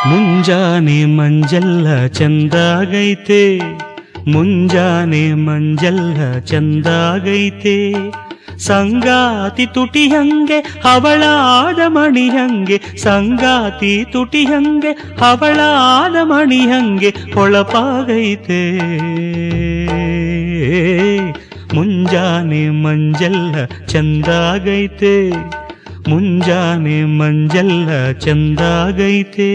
ಮುಂಜಾನೆ ಮಂಜಲ್ಲ ಚಂದಾಗೈತೆ ಮುಂಜಾನೆ ಮಂಜಲ್ಲ ಚಂದಾಗೈತೆ ಸಂಗಾತಿ ತುಟಿ ಹಂಗೆ ಹವಳಾದ ಮಣಿ ಹಂಗೆ ಸಂಗಾತಿ ತುಟಿ ಹಂಗೆ ಹವಳಾದ ಮಣಿ ಹಂಗೆ ಹೊಳಪಾಗೈತೆ ಮುಂಜಾನೆ ಮಂಜಲ್ಲ ಚಂದಾಗೈತೆ ಮುಂಜಾನೆ ಮಂಜಲ್ಲ ಚಂದಾಗೈತೆ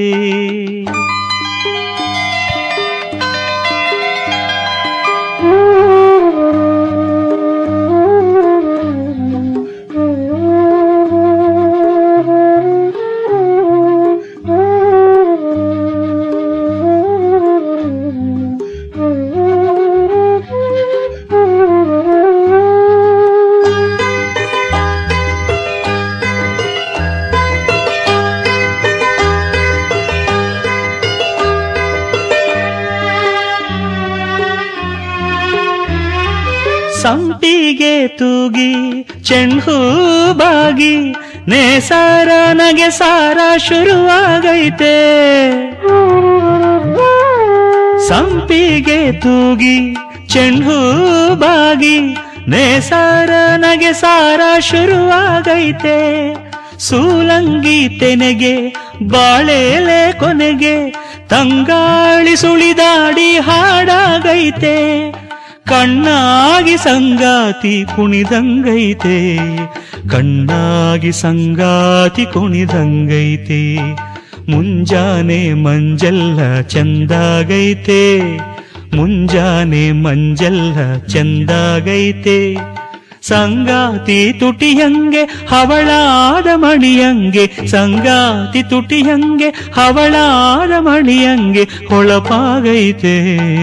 ಸಂಪಿಗೆ ತೂಗಿ ಚೆಂಡು ಬಾಗಿ ನೇಸಾರ ನಗೆ ಸಾರ ಶುರುವಾಗೈತೆ ಸಂಪಿಗೆ ತೂಗಿ ಚೆಂಡು ಬಾಗಿ ನೇಸಾರ ನಗೆ ಸಾರ ಶುರುವಾಗೈತೆ ಸೂಲಂಗಿ ತೆನೆಗೆ ಬಾಳೆಲೆ ಕೊನೆಗೆ ತಂಗಾಳಿ ಸುಳಿದಾಡಿ ಹಾಡಾಗೈತೆ ಕಣ್ಣಾಗಿ ಸಂಗಾತಿ ಕುಣಿದಂಗೈತೆ ಕಣ್ಣಾಗಿ ಸಂಗಾತಿ ಕುಣಿದಂಗೈತೆ ಮುಂಜಾನೆ ಮಂಜಲ್ಲ ಚಂದಾಗೈತೆ ಮುಂಜಾನೆ ಮಂಜಲ್ಲ ಚಂದಾಗೈತೆ ಸಂಗಾತಿ ತುಟಿಯಂಗೆ ಹವಳಾದ ಮಣಿಯಂಗೆ ಸಂಗಾತಿ ತುಟಿಯಂಗೆ ಹವಳಾದ ಮಣಿಯಂಗೆ ಹೊಳಪಾಗೈತೆ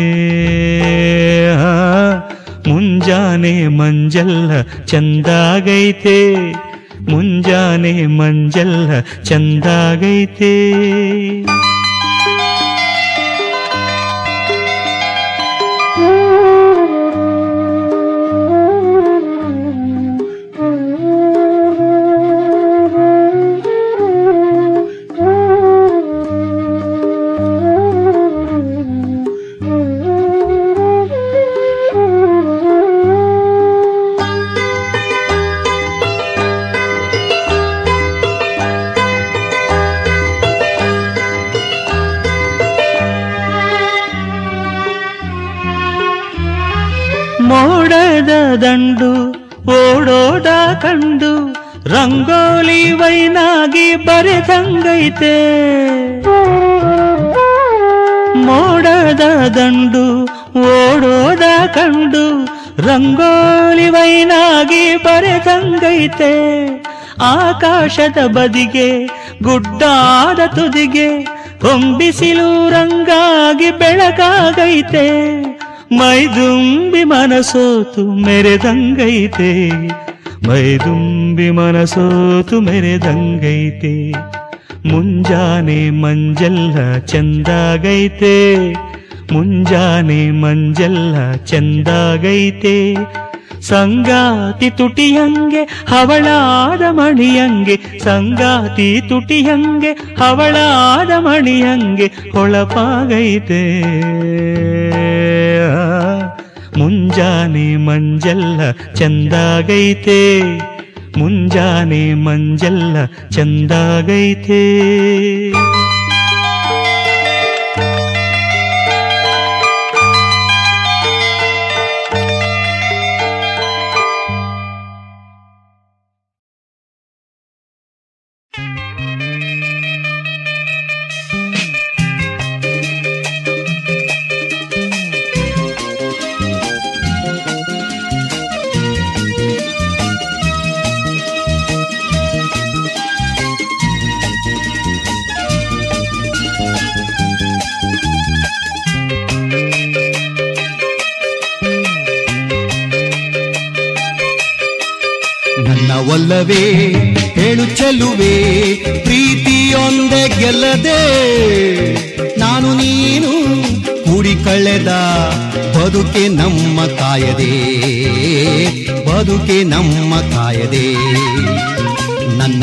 ಆ, ಮುಂಜಾನೆ ಮಂಜಲ್ಲ ಚಂದಾಗೈತೆ ಮುಂಜಾನೆ ಮಂಜಲ್ಲ ಚಂದಾಗೈತೆ ಮೋಡದ ದಂಡು ಓಡೋದ ಕಂಡು ರಂಗೋಲಿ ವೈನಾಗಿ ಬರೆದಂಗೈತೆ ಮೋಡದ ದಂಡು ಓಡೋದ ಕಂಡು ರಂಗೋಲಿ ವೈನಾಗಿ ಬರೆದಂಗೈತೆ ಆಕಾಶದ ಬದಿಗೆ ಗುಡ್ಡಾದ ತುದಿಗೆ ಹೊಂಬಿಸಿಲು ರಂಗಾಗಿ ಬೆಳಕಾಗೈತೆ ಮೈದುಂಬಿ ಮನಸೋತು ಮೆರೆದಂಗೈತೆ ಮೈದುಂಬಿ ಮನಸೋತು ಮೆರೆದಂಗೈತೆ ಮುಂಜಾನೆ ಮಂಜಲ್ಲ ಚಂದಾಗೈತೆ ಮುಂಜಾನೆ ಮಂಜಲ್ಲ ಚಂದಾಗೈತೆ ಸಂಗಾತಿ ತುಟಿಯಂಗೆ ಹವಳಾದ ಮಣಿಯಂಗೆ ಸಂಗಾತಿ ತುಟಿಯಂಗೆ ಹವಳಾದ ಮಣಿಯಂಗೆ ಹೊಳಪಾಗೈತೆ ಆ, ಮುಂಜಾನೆ ಮಂಜಲ್ಲ ಚಂದಾಗೈತೆ ಮುಂಜಾನೆ ಮಂಜಲ್ಲ ಚಂದಾಗೈತೆ ನನ್ನ ಒಲ್ಲವೇ ಹೇಳು ಚೆಲುವೆ ಪ್ರೀತಿಯೊಂದೆ ಗೆಲ್ಲದೆ ನಾನು ನೀನು ಕೂಡಿ ಕಳೆದ ಬದುಕೆ ನಮ್ಮ ಕಾಯದೆ ಬದುಕೆ ನಮ್ಮ ಕಾಯದೆ ನನ್ನ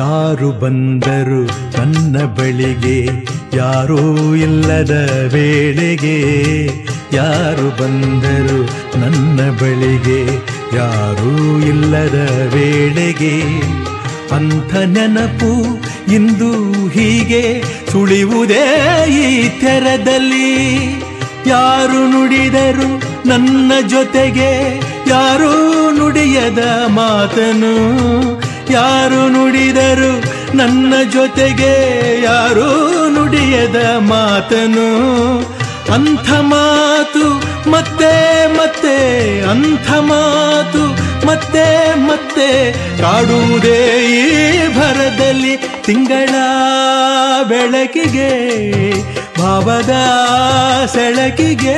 ಯಾರು ಬಂದರು ನನ್ನ ಬಳಿಗೆ ಯಾರೂ ಇಲ್ಲದ ವೇಳೆಗೆ ಯಾರು ಬಂದರು ನನ್ನ ಬಳಿಗೆ ಯಾರೂ ಇಲ್ಲದ ವೇಳೆಗೆ ಅಂಥ ನೆನಪು ಇಂದು ಹೀಗೆ ಸುಳಿಯುವುದೇ ಈ ತೆರದಲ್ಲಿ ಯಾರು ನುಡಿದರು ನನ್ನ ಜೊತೆಗೆ ಯಾರೂ ನುಡಿಯದ ಮಾತನು ಯಾರು ನುಡಿದರು ನನ್ನ ಜೊತೆಗೆ ಯಾರೂ ನುಡಿಯದ ಮಾತನು ಅಂಥ ಮಾತು ಮತ್ತೆ ಮತ್ತೆ ಅಂಥ ಮಾತು ಮತ್ತೆ ಮತ್ತೆ ಕಾಡುವುದೇ ಈ ಭರದಲ್ಲಿ ತಿಂಗಳ ಬೆಳಕಿಗೆ ಭಾವದ ಸೆಳಕಿಗೆ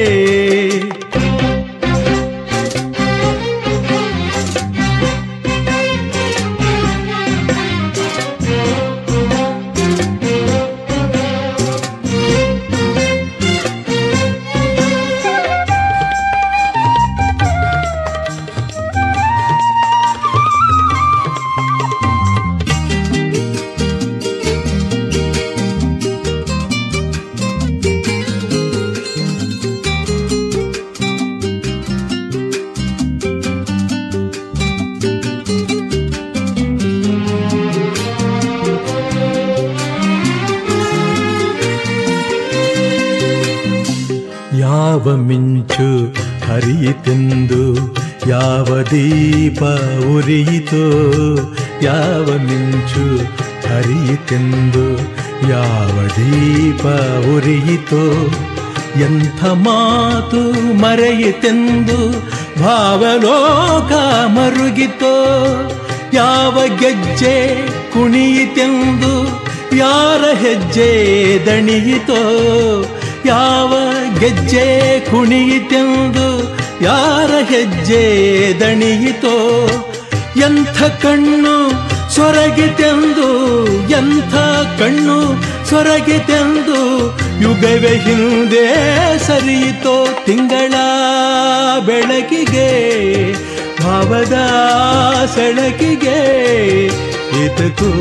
ಯಾವ ಮಿಂಚು ಹರಿಯಿತೆಂದು ಯಾವ ದೀಪ ಉರಿಯಿತೋ ಯಾವ ಮಿಂಚು ಹರಿಯಿತೆಂದು ಯಾವ ದೀಪ ಉರಿಯಿತೋ ಎಂಥ ಮಾತು ಮರೆಯಿತೆಂದು ಭಾವಲೋಕ ಮರುಗಿತೋ ಯಾವ ಗೆಜ್ಜೆ ಕುಣಿಯಿತೆಂದು ಯಾರ ಹೆಜ್ಜೆ ದಣಿಯಿತೋ ಯಾವ ಗೆಜ್ಜೆ ಕುಣಿಯಿತೆಂದು ಯಾರ ಹೆಜ್ಜೆ ದಣಿಯಿತೋ ಎಂಥ ಕಣ್ಣು ಸೊರಗಿತೆಂದು ಎಂಥ ಕಣ್ಣು ಸೊರಗಿತೆಂದು ಯುಗವೇ ಹಿಂದೆ ಸರಿಯಿತೋ ತಿಂಗಳ ಬೆಳಕಿಗೆ ಭಾವದ ಸೆಳಕಿಗೆ ಇದಕ್ಕೂ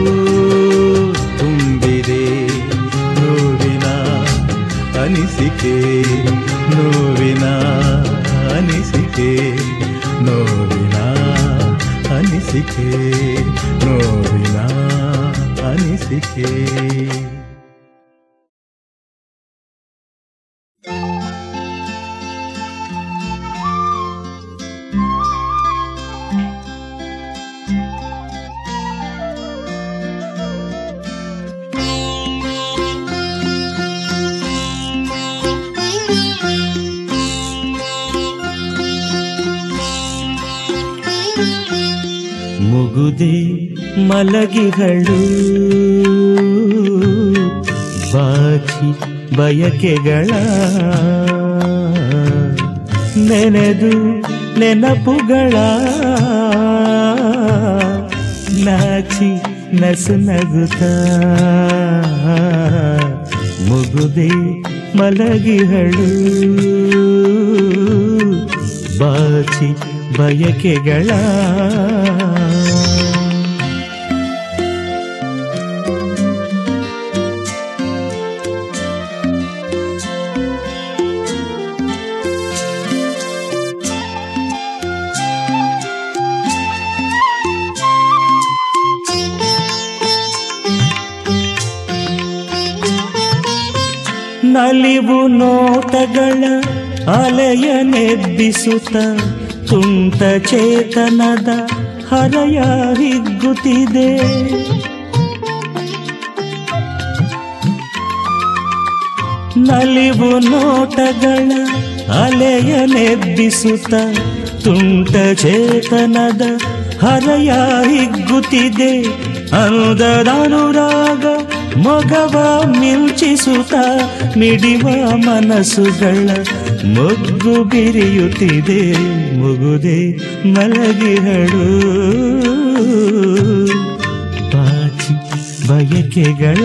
ತುಂಬಿದೆ ನೋವಿನ ಅನಿಸಿಕೆ ನೋವಿನ ಅನಿಸಿಕೆ ನೋವಿನ ಅನಿಸಿಕೆ ನೋವಿನ ಅನಿಸಿಕೆ ಮುಗುದೆ ಮಲಗಿಗಳು ಬಾಚಿ ಬಯಕೆಗಳ ನೆನೆದು ನೆನಪುಗಳ ನಾಚಿ ನಸು ನಗುತ್ತ ಮುಗುದೆ ಮಲಗಿಗಳು ಬಾಚಿ ಬಯಕೆಗಳ ನಲಿವು ನೋಟಗಳ ಅಲೆಯ ನೆಬ್ಬಿಸುತ್ತ ತುಂಟ ಚೇತನದ ಹರಯ ಹಿಗ್ಗುತ್ತಿದೆ ನಲಿವು ನೋಟಗಳ ಅಲೆಯ ನೆಬ್ಬಿಸುತ್ತ ತುಂಟ ಚೇತನದ ಹರಯ ಹಿಗ್ಗುತ್ತಿದೆ ಅನುದದ ಅನುರಾಗ ಮೊಗವ ಮಿಂಚಿಸುತ್ತ ಮಿಡಿವ ಮನಸ್ಸುಗಳ ಮೊಗ್ಗು ಬಿರಿಯುತ್ತಿದೆ ಮುಗುದೆ ಮಲಗಿಹಳು ಬಾಚಿ ಬಯಕೆಗಳ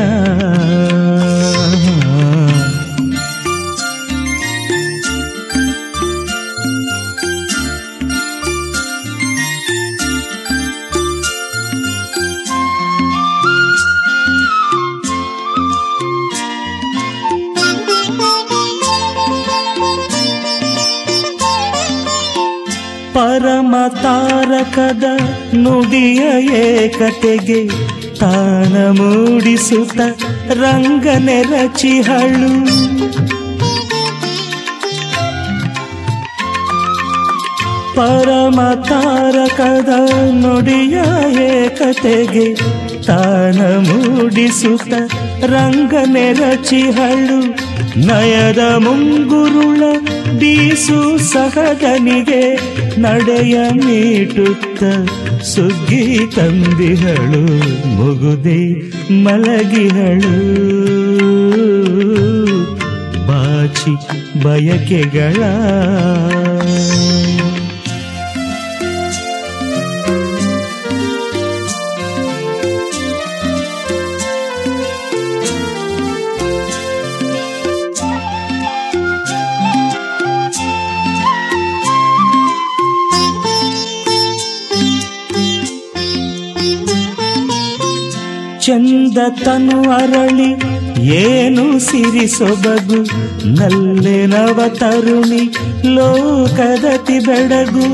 ಪರಮ ತಾರಕದ ನುಡಿಯ ಏಕತೆಗೆ ತಾನ ಮೂಡಿಸುತ್ತ ರಂಗನೆ ರಚಿಹಳು ಪರಮ ತಾರಕದ ನುಡಿಯ ಏಕತೆಗೆ ತಾನ ಮೂಡಿಸುತ್ತ ರಂಗನೆ ರಚಿಹಳು ನಯದ ಮುಂಗುರುಳ ಬೀಸು ಸಹಗನಿಗೆ ನಡೆಯ ಮೀಟುತ್ತ ಸುಗ್ಗಿ ತಂದಿಹಳು ಮುಗುದೆ ಮಲಗಿಹಳು ಬಾಚಿ ಬಯಕೆಗಳ ಚಂದ ತನು ಅರಳಿ ಏನು ಸಿರಿ ಸೊಬಗು ನಲ್ಲೆ ನವ ತರುಣಿ ಲೋಕದತಿ ಬೆಡಗು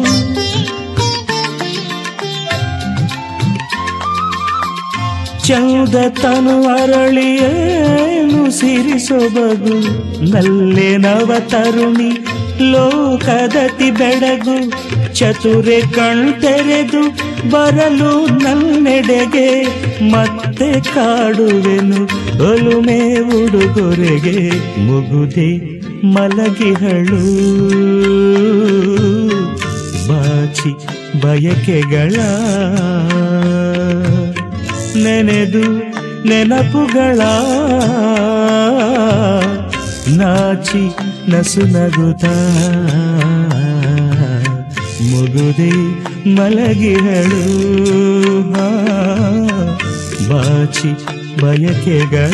ಚಂದ ತನು ಅರಳಿ ಏನು ಸಿರಿ ಸೊಬಗು ನಲ್ಲೆ ನವ ತರುಣಿ ಲೋಕದತಿ ಬೆಡಗು ಚತುರೆ ಕಣ್ತೆರೆದು ಬರಲು ನನ್ನೆಡೆಗೆ ಮತ್ತೆ ಕಾಡುವೆನು ಒಲುಮೆ ಉಡುಗೊರೆಗೆ ಮುಗುದೆ ಮಲಗಿಹಳು ಬಾಚಿ ಬಯಕೆಗಳ ನೆನೆದು ನೆನಪುಗಳ ನಾಚಿ ನಸು ನಗುತ್ತ ಮುಗುದೆ ಮಲಗಿಹಳು ಹಾ, ಬಾಚಿ ಬಯಕೆಗಳ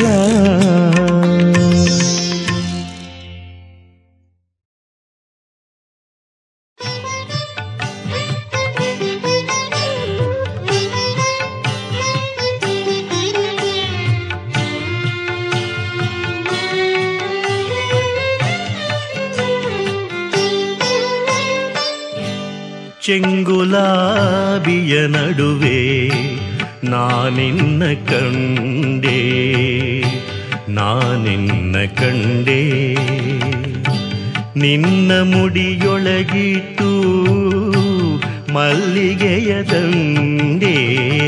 ಚೆಂಗುಲಾಬಿಯ ನಡುವೆ ನಾನಿನ್ನ ಕಂಡೆ ನಾನಿನ್ನ ಕಂಡೆ ನಿನ್ನ ಮುಡಿಯೊಳಗಿಟ್ಟು ಮಲ್ಲಿಗೆಯ ದಂಡೆ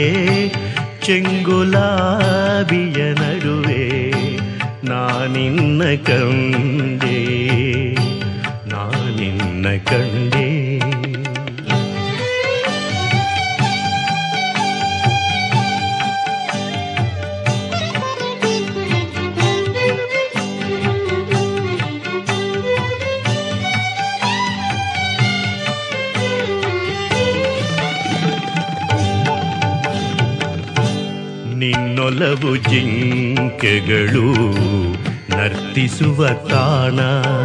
ಚೆಂಗುಲಾಬಿಯ ನಡುವೆ ನಾನಿನ್ನ ಕಂಡೆ ನಾನಿನ್ನ ಕಂಡೆ ನಿನ್ನೊಲವು ಜಿಂಕೆಗಳು ನರ್ತಿಸುವ ತಾಣ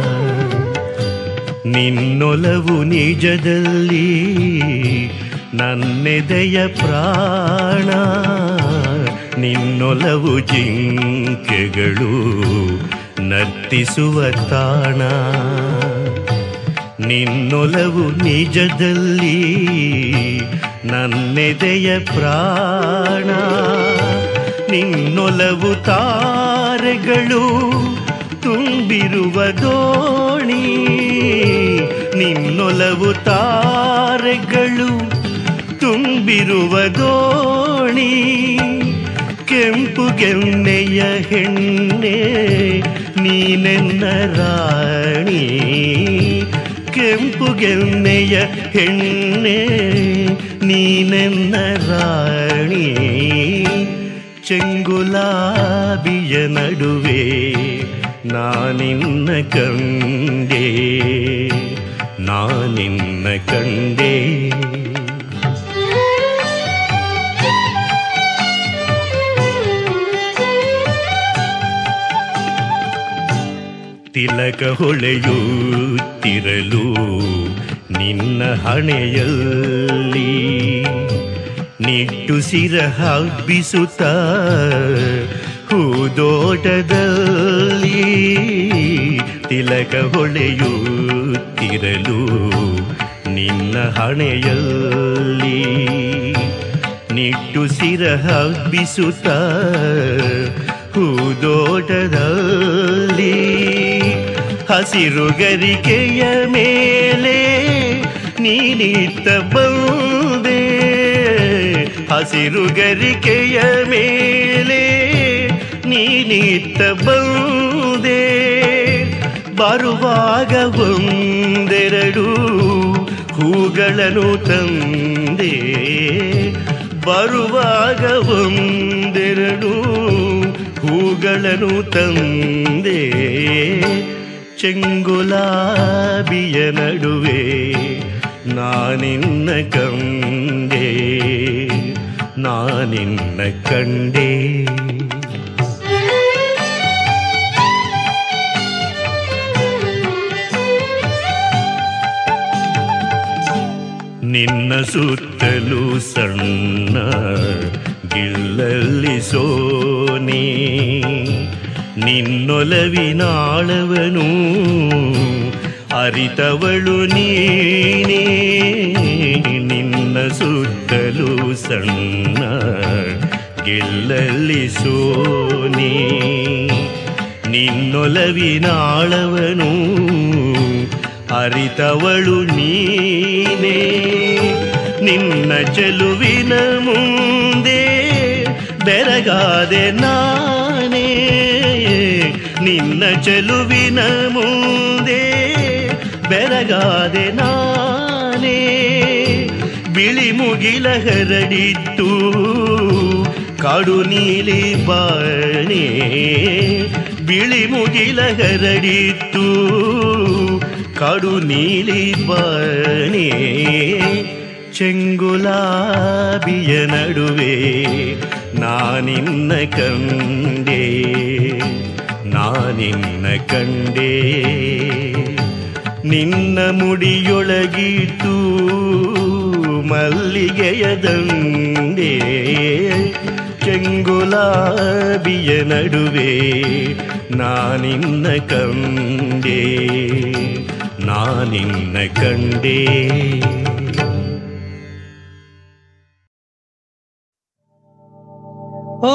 ನಿನ್ನೊಲವು ನಿಜದಲ್ಲಿ ನನ್ನೆದೆಯ ಪ್ರಾಣ ನಿನ್ನೊಲವು ಜಿಂಕೆಗಳು ನರ್ತಿಸುವ ತಾಣ ನಿನ್ನೊಲವು ನಿಜದಲ್ಲಿ ನನ್ನೆದೆಯ ಪ್ರಾಣ ನಿನ್ನೊಲವು ತಾರೆಗಳು ತುಂಬಿರುವ ದೋಣಿ ನಿನ್ನೊಲವು ತಾರೆಗಳು ತುಂಬಿರುವ ದೋಣಿ ಕೆಂಪು ಗೆನ್ನೆಯ ಹೆಣ್ಣೆ ನೀನೆನ್ನ ರಾಣಿ ಕೆಂಪು ಗೆನ್ನೆಯ ಹೆಣ್ಣೆ ನೀನೆನ್ನ ರಾಣಿ ಚೆಂಗುಲಾಬಿಯ ನಡುವೆ ನಾನಿನ್ನ ಕಂಡೆ ನಾನಿನ್ನ ಕಂಡೆ ತಿಲಕ ಹೊಳೆಯುತ್ತಿರಲು ನಿನ್ನ ಹಣೆಯಲ್ಲಿ ನಿಟ್ಟುಸಿರ ಹಬ್ಬಿಸುತ್ತ ಹೂದೋಟದಲ್ಲಿ ತಿಲಕ ಹೊಳೆಯುತ್ತಿರಲು ನಿನ್ನ ಹಣೆಯಲ್ಲಿ ನಿಟ್ಟುಸಿರ ಹಬ್ಬಿಸುತ್ತ ಹೂದೋಟದಲ್ಲಿ ಹಸಿರು ಗರಿಕೆಯ ಮೇಲೆ ನೀನಿತ್ತ ಬಂದೆ ಹಸಿರು ಗರಿಕೆಯ ಮೇಲೆ ನೀನಿತ್ತ ಬಂದೆ ಬರುವಾಗ ಒಂದೆರಡು ಹೂಗಳನ್ನು ತಂದೆ ಬರುವಾಗ ಒಂದೆರಡು ಹೂಗಳನ್ನು ತಂದೆ ಚೆಂಗುಲಾಬಿಯ ನಡುವೆ ನಾನಿನ್ನ ಕಂಡೆ ನಾನಿನ್ನ ಕಂಡೆ ನಿನ್ನ ಸುತ್ತಲೂ ಸಣ್ಣ ಗಿಲ್ಲಲ್ಲಿ ಸೋನೆ ನಿನ್ನೊಲವಿನಾಳವನು ಅರಿತವಳು ನೀನೇ ನಿನ್ನ ಸುತ್ತಲೂ ಸಣ್ಣ ಗೆಲ್ಲಲ್ಲಿ ಸೋನೆ ನಿನ್ನೊಲವಿನಾಳವನು ಅರಿತವಳು ನೀನೇ ನಿನ್ನ ಚೆಲುವಿನ ಮುಂದೆ ಬೆರಗಾದೆ ನಾನೇ ನಿನ್ನ ಚೆಲುವಿನ ಮುಂದೆ ಬೆರಗಾದೆ ನಾನೇ ಬಿಳಿ ಮುಗಿಲ ಹರಡಿತ್ತು ಕಾಡು ನೀಲಿ ಬಾಣೆ ಬಿಳಿ ಮುಗಿಲ ಹರಡಿತ್ತು ಕಾಡು ನೀಲಿ ಬಾಣೆ ಚೆಂಗುಲಾಬಿಯ ನಡುವೆ ನಾನಿನ್ನ ಕಂಡೆ ನಾನಿನ್ನ ಕಂಡೆ ನಿನ್ನ ಮುಡಿಯೊಳಗಿತು ಮಲ್ಲಿಗೆಯ ದಂಡೆ ಚೆಂಗುಲಾಬಿಯ ನಡುವೆ ನಾನಿನ್ನ ಕಂಡೆ ನಾನಿನ್ನ ಕಂಡೆ ಓ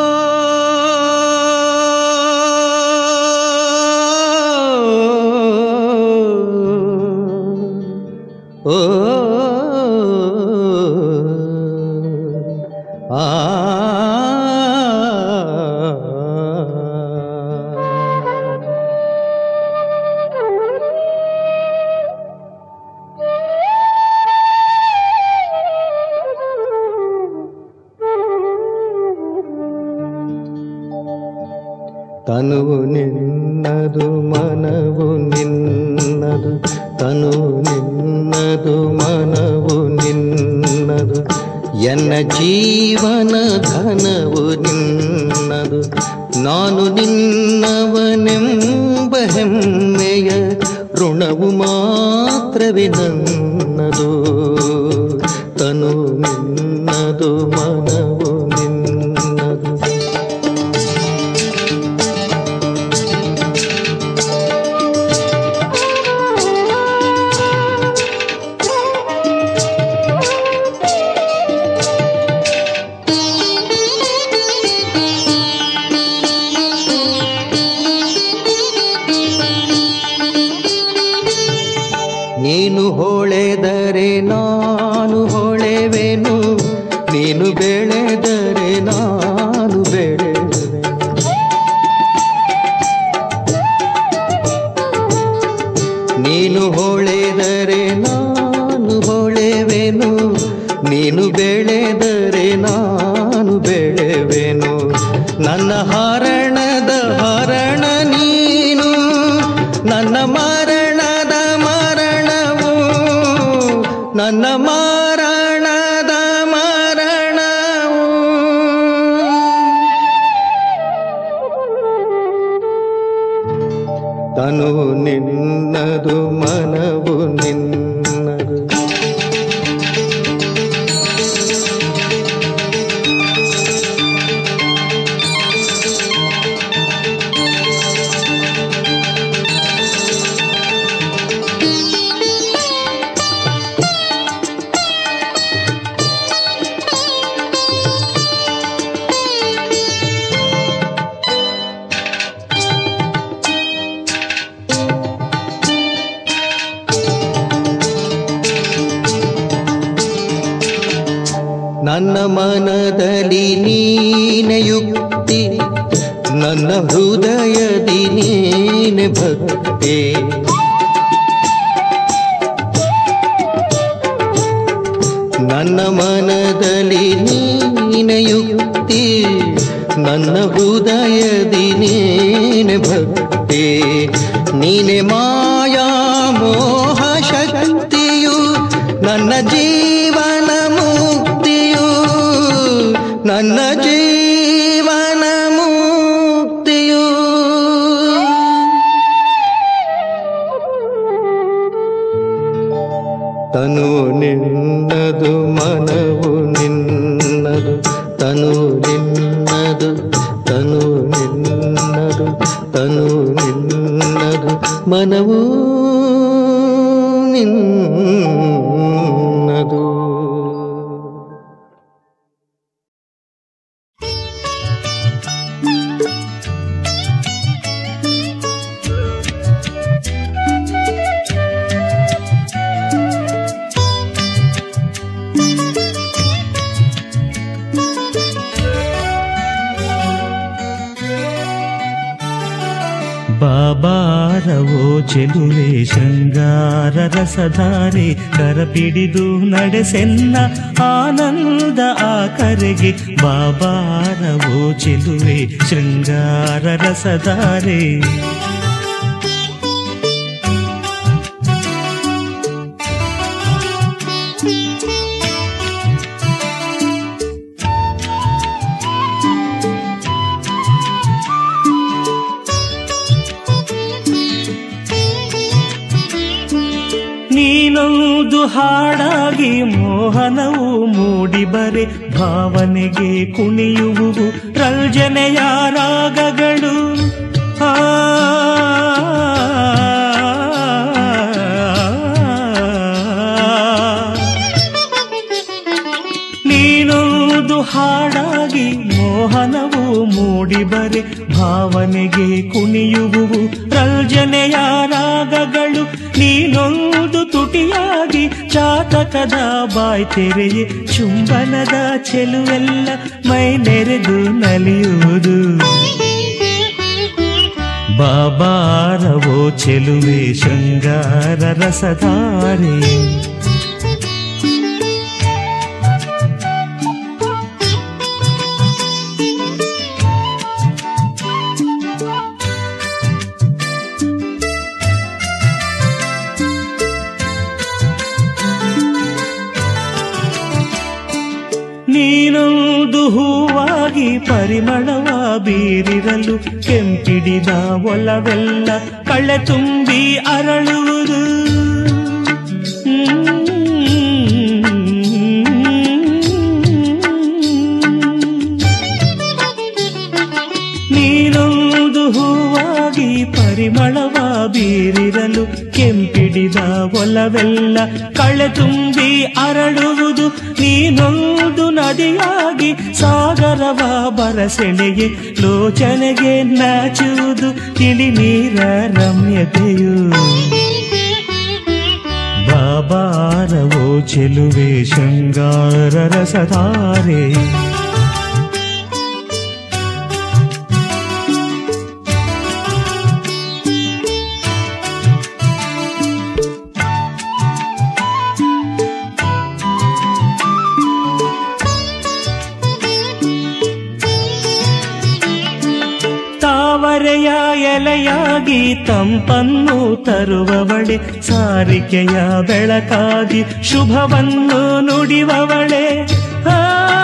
ಓ ಆ ತನುವು ನಿನ್ನದು ಮನವು ನಿನ್ನದು ತನುವು ನಿನ್ನದು ಮನವು ನಿನ್ನದು ಎನ್ನ ಜೀವನ ಧನವು ನಿನ್ನದು ನಾನು ನಿನ್ನವನೆಂಬ ಹೆಮ್ಮೆಯ ಋಣವು ಮಾತ್ರವೇ ನನ್ನದು ತನು ನಿನ್ನದು ಮನವು ನಿನ್ನದು ನೀನು ಹೊಳೆದರೆ ನಾನು ಹೊಳೆವೆನು ನೀನು ಬೆಳೆದರೆ ನಾನು ಬೆಳೆವೆನು ನೀನು ಹೊಳೆದರೆ ನಾನು ಹೊಳೆವೆನು ನೀನು ಬೆಳೆದರೆ ನಾನು ಬೆಳೆವೆನು ನನ್ನ ಹರಣದ ಹರಣ ನೀನು ನನ್ನ ಮರಣದ ಮರಣವು ನನ್ನ ಮರಣದ ಮರಣವು ತನು ನಿನ್ನದು ಮನವು ನಿನ್ನದು ನನ್ನ ಮನದಲ್ಲಿ ನೀನೆ ಯುಕ್ತಿ ನನ್ನ ಹೃದಯದಿ ನೀನೆ ಭಕ್ತಿ ನನ್ನ ಮನದಲ್ಲಿ ನೀನೆ ಯುಕ್ತಿ ನನ್ನ ಹೃದಯದಿ ನೀನೆ ಭಕ್ತಿ ನೀನೆ ಮಾಯಾ ಮೋಹ ಶಕ್ತಿಯು ನನ್ನ ಜೀವನ ಮುಕ್ತಿಯು ನನ್ನ ಜೀವನ ಮುಕ್ತಿಯು ತನು ನಿನ್ನದು ಮನವು ನಿನ್ನದು ತನು ನಿನ್ನದು ತನು ನಿನ್ನದು ತನು ನಿನ್ನದು ಮನವು ನಿನ್ನದು ಬಾಬಾರವೋ ಚೆಲುವೆ ಶೃಂಗಾರ ರಸಧಾರೆ ಕರಪಿಡಿದು ನಡೆಸೆನ್ನ ಆನಂದ ಆ ಕರೆಗೆ ಬಾಬಾರವೋ ಚೆಲುವೆ ಶೃಂಗಾರ ರಸಧಾರೆ ನೀನೊಂದು ಹಾಡಾಗಿ ಮೋಹನವು ಮೂಡಿ ಬರೆ ಭಾವನೆಗೆ ಕುಣಿಯುವುದು ರಂಜನೆಯ ರಾಗಗಳು ಆ ನೀನೊಂದು ಹಾಡಾಗಿ ಮೋಹನವು ಮೂಡಿ ಬರೆ ಭಾವನೆಗೆ ಕುಣಿಯುವುವು ರಂಜನೆಯ ರಾಗಗಳು ನೀನೊಂದು ತುಟಿಯಾಗಿ ಚಾತಕದ ಬಾಯ್ ತೆರೆಯೇ ಚುಂಬನದ ಚೆಲುವೆಲ್ಲ ಮೈ ನೆರೆದು ನಲಿಯುವುದು ಬಾಬಾರವೋ ಚೆಲುವೆ ಶೃಂಗಾರ ರಸಧಾರೆ ನೀನೊಂದು ಹೂವಾಗಿ ಪರಿಮಳವ ಬೀರಿರಲು ಕೆಂಪಿಡಿದ ಒಲವೆಲ್ಲ ಕಳೆ ತುಂಬಿ ಅರಳುವುದು ನೀನೊಂದು ಹೂವಾಗಿ ಪರಿಮಳವ ಬೀರಿರಲು ಕೆಂಪಿಡಿದ ಒಲವೆಲ್ಲ ಕಳೆ ತುಂಬಿ ಅರಳುವುದು ನೀನೊಂದು ನದಿಯಾಗಿ ಸಾಗರವ ಬರಸೆಳೆಗೆ ಲೋಚನೆಗೆ ನಾಚುವುದು ತಿಳಿ ನೀರ ರಮ್ಯತೆಯು ಬಾಬಾರವೋ ಚೆಲುವೆ ಶೃಂಗಾರ ರಸಧಾರೆ ತಾವರೆಯ ಎಲೆಯಾಗಿ ತಂಪನ್ನು ತರುವವಳೆ ಸಾರಿಕೆಯ ಬೆಳಕಾಗಿ ಶುಭವನ್ನು ನುಡಿವವಳೆ ಆ,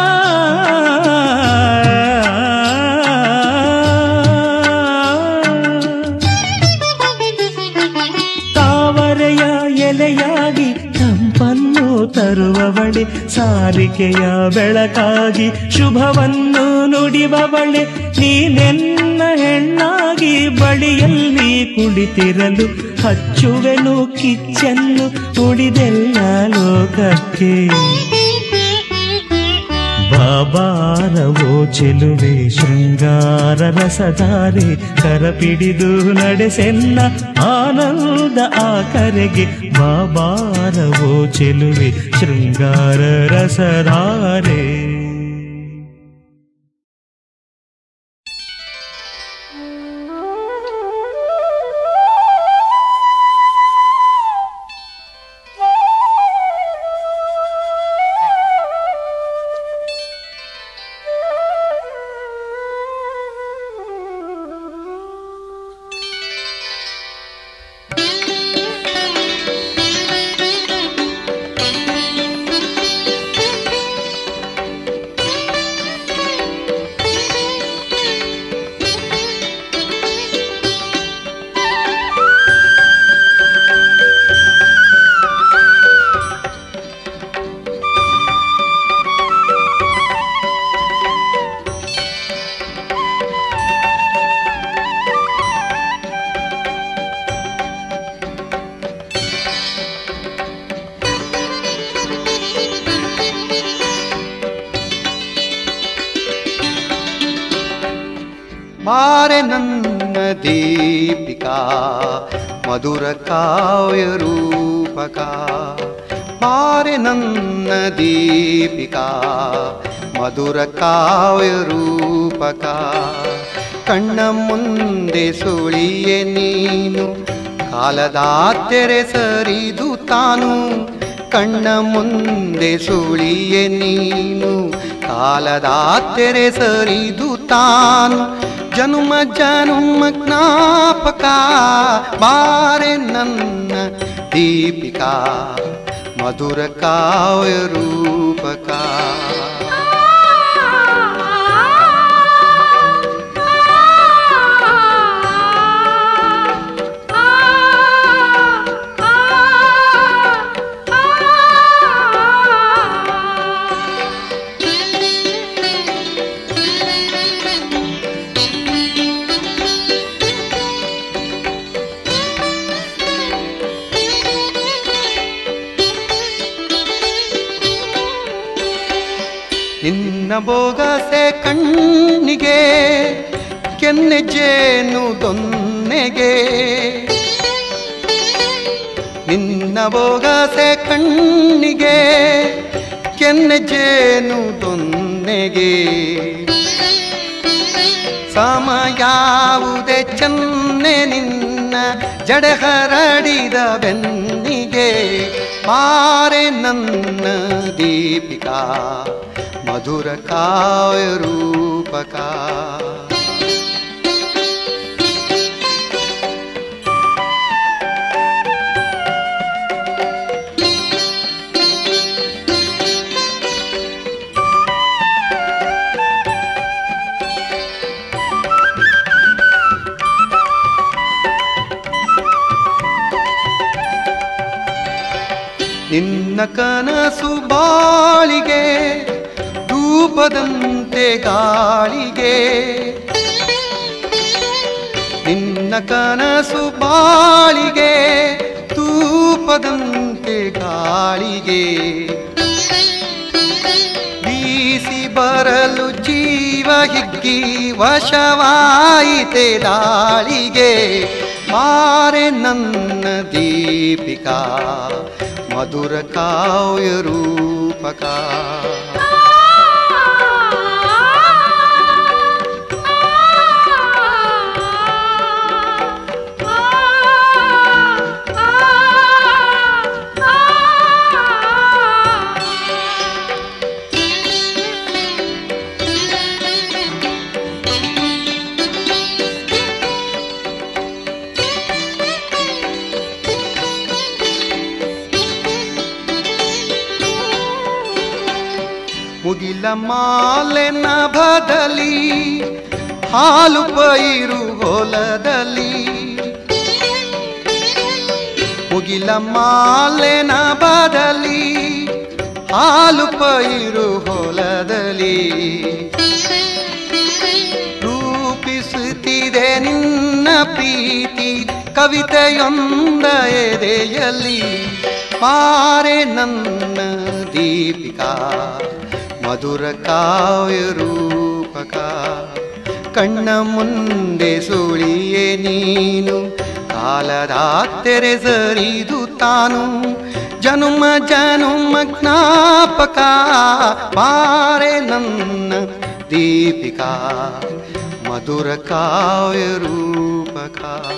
ತಾವರೆಯ ಎಲೆಯಾಗಿ ತಂಪನ್ನು ತರುವವಳೆ ಸಾರಿಕೆಯ ಬೆಳಕಾಗಿ ಶುಭವನ್ನು ನುಡಿವವಳೆ ನೀನೆನ್ನ ಹೆಣ್ಣಾಗಿ ಬಳಿಯಲ್ಲಿ ಕುಳಿತಿರಲು ಹಚ್ಚುವೆನು ಕಿಚ್ಚನ್ನು ಉಳಿದೆಲ್ಲ ಲೋಕಕ್ಕೆ ಬಾಬಾರವೋ ಚೆಲುವೆ ಶೃಂಗಾರ ರಸಧಾರೆ ಕರಪಿಡಿದು ನಡೆಸೆನ್ನ ಆನಂದ ಆ ಕರೆಗೆ ಬಾಬಾರವೋ ಚೆಲುವೆ ಶೃಂಗಾರ ರಸಧಾರೆ ಮಾರೆ ನನ್ನ ದೀಪಿಕಾ ಮಧುರ ಕಾವ್ಯ ರೂಪಕ ಮಾರೆ ನನ್ನ ದೀಪಿಕಾ ಮಧುರ ಕಾವ್ಯ ರೂಪಕ ಕಣ್ಣ ಮುಂದೆ ಸುಳಿಯೆ ನೀನು ಕಾಲದ ತೆರೆ ಸರಿದು ತಾನು ಕಣ್ಣ ಮುಂದೆ ಸುಳಿಯೆ ನೀನು ಕಾಲದ ತೆರೆ ಸರಿದು ತಾನು ಜನುಮ ಜನುಮ ಜ್ಞಾಪಕ ಬಾರೆ ನನ್ನ ದೀಪಿಕಾ ಮಧುರ ಕಾವ್ಯ ರೂಪಕ ನಿನ್ನ ಬೋಗಸೆ ಕಣ್ಣಿಗೆ ಕೆನ್ನೆ ಜೇನು ದೊನ್ನೆಗೆ ನಿನ್ನ ಬೋಗಸೆ ಕಣ್ಣಿಗೆ ಕೆನ್ನೆ ಜೇನು ದೊನ್ನೆಗೆ ಸಮಯಾವುದೇ ಚೆನ್ನೆ ನಿನ್ನ ಜಡೆ ಹರಡಿದ ಬೆನ್ನಿಗೆ ಮಾರೆ ನನ್ನ ದೀಪಿಕಾ ಮಧುರ ಕಾವ್ಯ ರೂಪಕ ನಿನ್ನ ಕನಸು ಬಾಳಿಗೆ ಧೂಪದಂತೆ ಗಾಳಿಗೆ ನಿನ್ನ ಕನಸು ಬಾಳಿಗೆ ಧೂಪದಂತೆ ಗಾಳಿಗೆ ಬೀಸಿ ಬರಲು ಜೀವ ಹಿಗ್ಗಿ ವಶವಾಯಿತೆ ದಾಳಿಗೆ ಮಾರೆ ನನ್ನ ದೀಪಿಕಾ ಮಧುರ ಕಾವ್ಯ ರೂಪಕ ಮುಗಿಲ ಮಾಲೆ ನಭದಲ್ಲಿ ಹಾಲು ಪೈರು ಹೊಲದಲ್ಲಿ ಮುಗಿಲ ಮಾಲೆ ನಭದಲ್ಲಿ ಹಾಲು ಪೈರು ಹೊಲದಲ್ಲಿ ರೂಪಿಸುತ್ತಿದೆ ನಿನ್ನ ಪ್ರೀತಿ ಕವಿತೆಯೊಂದ ಎದೆಯಲ್ಲಿ ಪಾರೆ ನನ್ನ ದೀಪಿಕಾ ಮಧುರ ಕಾವ್ಯ ರೂಪಕ ಕಣ್ಣ ಮುಂದೆ ಸುಳಿಯೇ ನೀನು ಕಾಲದ ತೆರೆ ಸರಿದು ತಾನು ಜನುಮ ಜನುಮ ಜ್ಞಾಪಕ ಪಾರೆ ನನ್ನ ದೀಪಿಕಾ ಮಧುರ ಕಾವ್ಯ ರೂಪಕ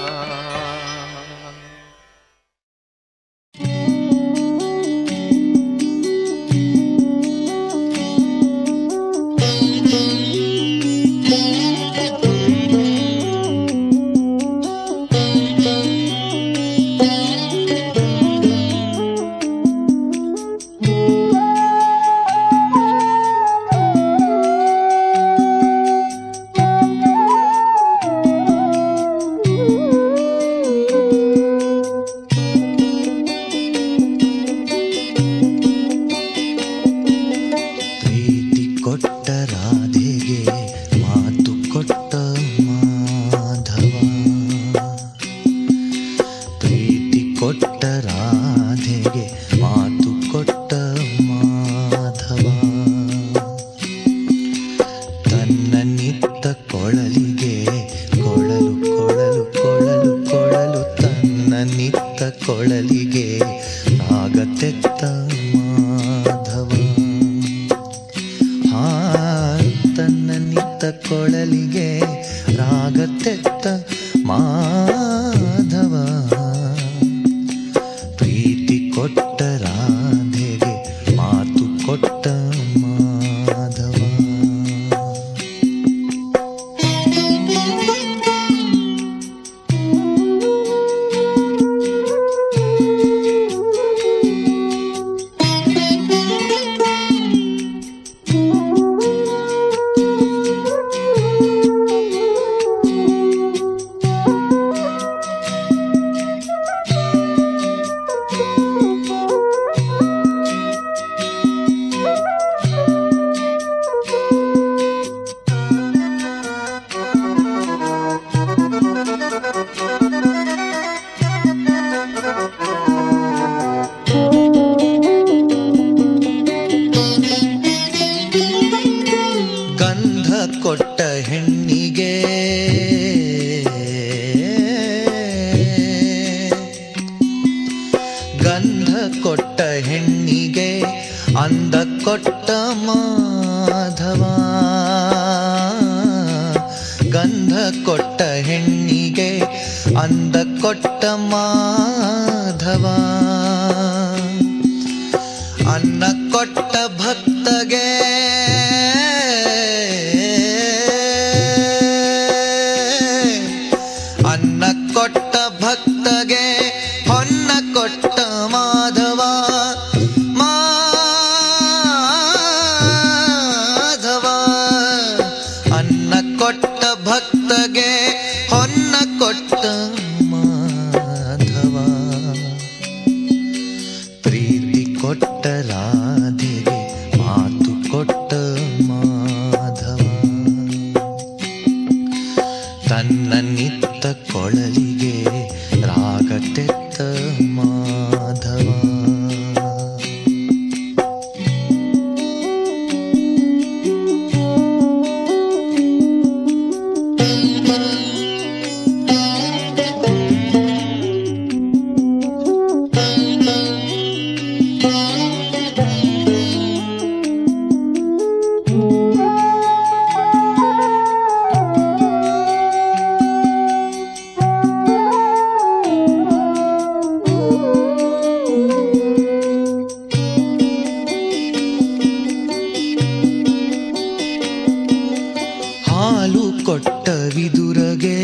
ಪ್ರೀತಿ ಕೊಟ್ಟ ರಾಧೆಗೆ ಮಾತು ಕೊಟ್ಟ ಮಾಧವ ಪ್ರೀತಿ ಕೊಟ್ಟ ರಾಧೆಗೆ ಮಾತು ಕೊಟ್ಟ ಮಾಧವ ತನ್ನ ನಿತ್ತ ಕೊಳಲಿಗೆ ಕೊಳಲು ಕೊಳಲು ಕೊಳಲು ಕೊಳಲು ತನ್ನ ನಿತ್ತ ಕೊಳಲಿಗೆ ರಾಗ ತೆತ್ತ ಮಾಧವ ಹಾ ತನ್ನ ನಿತ್ತ ಕೊಳಲಿಗೆ ರಾಗ ತೆತ್ತ ಮಾಧವ ಪ್ರೀತಿ ಕೊಟ್ಟ ರಾಧೆಗೆ ಮಾತು ಕೊಟ್ಟ ಮಾಧವ ಗಂಧ ಕೊಟ್ಟ ಹೆಣ್ಣಿಗೆ ಗಂಧ ಕೊಟ್ಟ ಹೆಣ್ಣಿಗೆ ಅಂದ ಕೊಟ್ಟ ಮಾಧವ ಗಂಧ ಕೊಟ್ಟ ಹೆಣ್ಣಿಗೆ ಅಂದ ಕೊಟ್ಟ ಮಾಧವ ಅನ್ನ ಕೊಟ್ಟ ಭಕ್ತಗೆ ಅನ್ನ ಕೊಟ್ಟ ಭಕ್ತಗೆ ಹೊನ್ನ ಕೊಟ್ಟ ಮಾಧವ ಮಾಧವ ಅನ್ನ ಕೊಟ್ಟ ಭಕ್ತಗೆ ಹೊನ್ನ ಕೊಟ್ಟ ಮಾಧವ ಪ್ರೀತಿ ಕೊಟ್ಟ ರಾಧೆಗೆ ಮಾತು ಕೊಟ್ಟ ಮಾಧವ ತನ್ನ ನಿತ್ತ ಕೊಳಲಿಗೆ ರಾಗ ತೆತ್ತ ಮಾಧವ ಹಾಲು ಕೊಟ್ಟ ವಿದುರಗೆ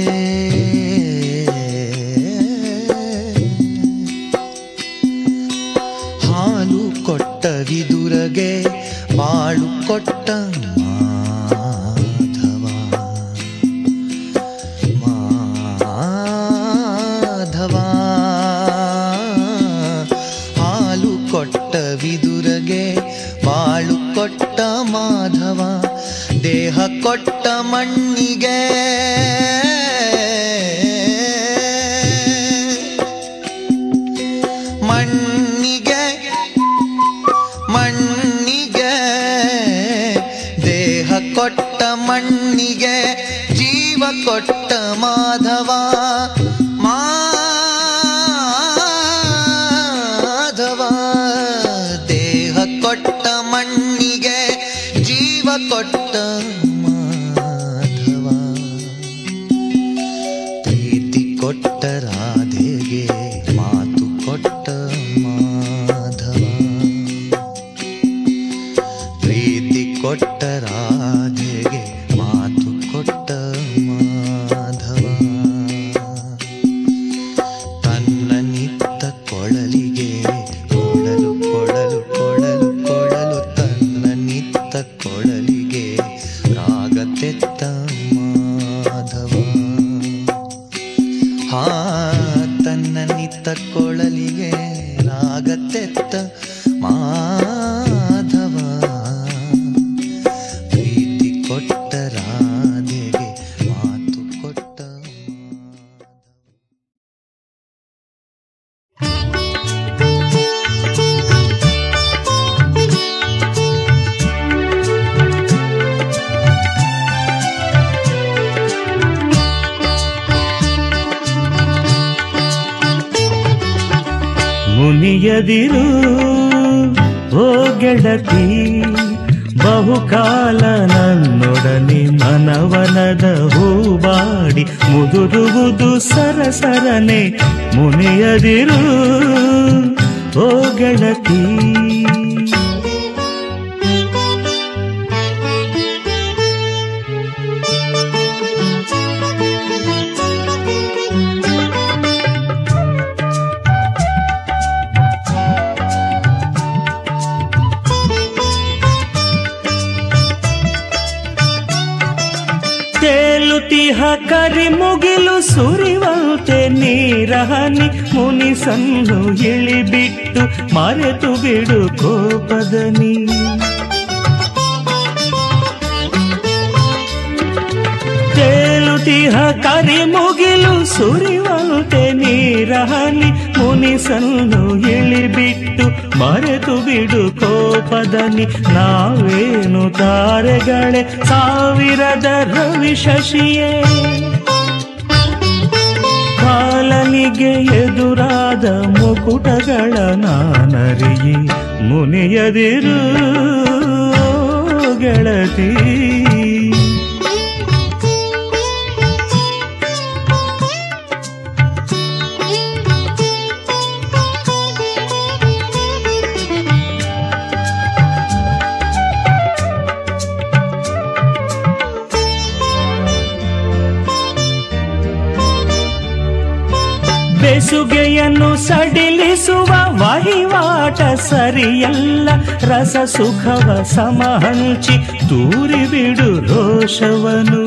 ಹಾಲು ಕೊಟ್ಟ ವಿದುರಗೆ ಬಾಳು ಕೊಟ್ಟ ಮಾಧವ ಮಾಧವ ಹಾಲು ಕೊಟ್ಟ ವಿದುರಗೆ ಬಾಳು ಕೊಟ್ಟ ಮಾಧವ ದೇಹ ಕೊಟ್ಟ ಮಣ್ಣಿಗೆ ಮಣ್ಣಿಗೆ ಮಣ್ಣಿಗೆ ಕೊಟ್ಟ ಮಾಧವ ಪ್ರೀತಿ ಕೊಟ್ಟ ರಾಧೆಗೆ ಮಾತು ಕೊಟ್ಟ ಮಾಧವ ಪ್ರೀತಿ ಕೊಟ್ಟ ರಾಧೆಗೆ ಮಾತು ಕೊಟ್ಟ ಮಾಧವ ತನ್ನ ನಿತ್ತ ಕೊಳಲಿಗೆ ಕೊಡಲು ಕೊಡಲು ಕೊಡಲು ಕೊಡಲು ತನ್ನ ನಿತ್ತ ಕೊಳಲಿಗೆ ರಾಗ ತೆತ್ತ ಮಾಧವ ಹಾ ತನ್ನ ನಿತ್ತ ಕೊಳಲಿಗೆ ರಾಗ ತೆತ್ತ ಮಾಧವ ಪ್ರೀತಿ ಕೊಟ್ಟ ರಾಧೆಗೆ ಮಾತು ಕೊಟ್ಟ ಮಾಧವ ಮುನಿಯದಿರು ಓ ಗೆಳತಿ ಬಹುಕಾಲ ನನ್ನೊಡನೆ ಮನವನದ ಹೂವಾಡಿ ಮುದುರುವುದು ಸರಸರನೆ ಮುನಿಯದಿರು ಓ ಗೆಳತಿ ತೇಲುತಿಹ ಕರಿ ಮುಗಿಲು ಸುರಿವಂತೆ ನೀರಹನಿ ಮುನಿಸನ್ನು ಇಳಿಬಿಟ್ಟು ಮರೆತು ಬಿಡು ಕೋಪದನಿ ತೇಲುತಿಹ ಕರಿ ಮುಗಿಲು ಸುರಿವಂತೆ ನೀರಹನಿ ಮುನಿಸನ್ನು ಇಳಿಬಿಟ್ಟು ಮರೆತು ಬಿಡು ಕೋಪದನಿ ನಾವೇನು ತಾರೆಗಳೇ ಸಾವಿರದ ರವಿ ಶಶಿಯೇ ಕಾಲನಿಗೆ ಎದುರಾದ ಮುಕುಟಗಳ ನಾನರಿಯಿ ಮುನಿಯದಿರು ಗೆಳತಿ ಬೆಸುಗೆಯನ್ನು ಸಡಿಲಿಸುವ ವಹಿವಾಟ ಸರಿಯಲ್ಲ ರಸ ಸುಖವ ಸಮಹಂಚಿ ತೂರಿ ಬಿಡು ರೋಷವನು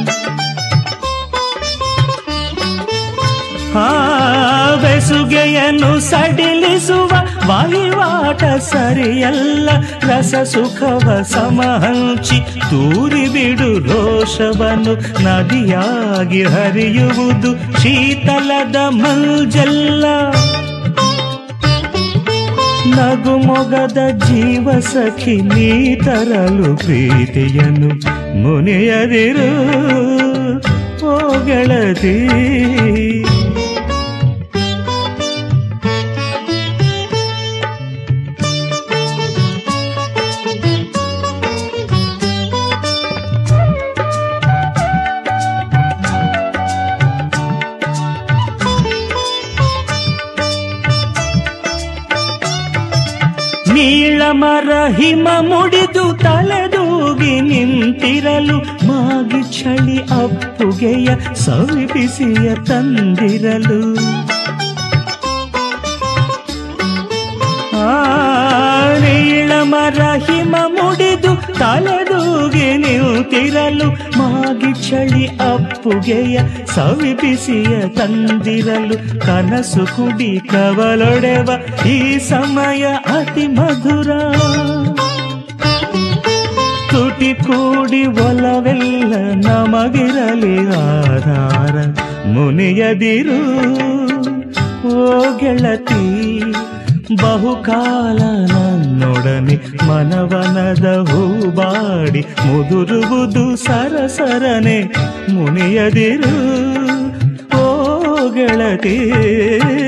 ಆ ಬೆಸುಗೆಯನ್ನು ಸಡಿಲಿಸುವ ವಹಿವಾಟ ಸರಿಯಲ್ಲ ರಸ ಸುಖವ ಸಮಹಂಚಿ ತೂರಿ ಬಿಡು ರೋಷವನ್ನು ನದಿಯಾಗಿ ಹರಿಯುವುದು ಶೀತಲದ ಮಂಜಲ್ಲ ನಗು ಮೊಗದ ಜೀವ ಸಖಿ ನೀ ತರಲು ಪ್ರೀತಿಯನ್ನು ಮುನಿಯದಿರು ಓ ಗೆಳತಿ ನೀಳಮರ ಹಿಮ ಮುಡಿದು ತಲೆದೂಗಿ ನಿಂತಿರಲು ಮಾಗಿ ಚಳಿ ಅಪ್ಪುಗೆಯ ಸವಿಬಿಸಿಯ ತಂದಿರಲು ಆ ನೀಳಮರ ಹಿಮ ಮುಡಿದು ತಲೆದೂಗಿ ನಿಂತಿರಲು ಮಾಗಿ ಚಳಿ ಅಪ್ಪುಗೆಯ ಸವಿಬಿಸಿಯ ತಂದಿರಲು ಕನಸು ಕುಡಿ ಕವಲೊಡೆವ ಈ ಸಮಯ ಅತಿ ಮಧುರ ತುಟಿ ಕೂಡಿ ಒಲವೆಲ್ಲ ನಮಗಿರಲಿ ಆಧಾರ ಮುನಿಯದಿರು ಓ ಗೆಳತಿ ಬಹುಕಾಲ ನನ್ನೊಡನೆ ಮನವನದ ಹೂಬಾಡಿ ಮುದುರುವುದು ಸರಸರನೆ ಮುನಿಯದಿರು ಓ ಗೆಳತಿ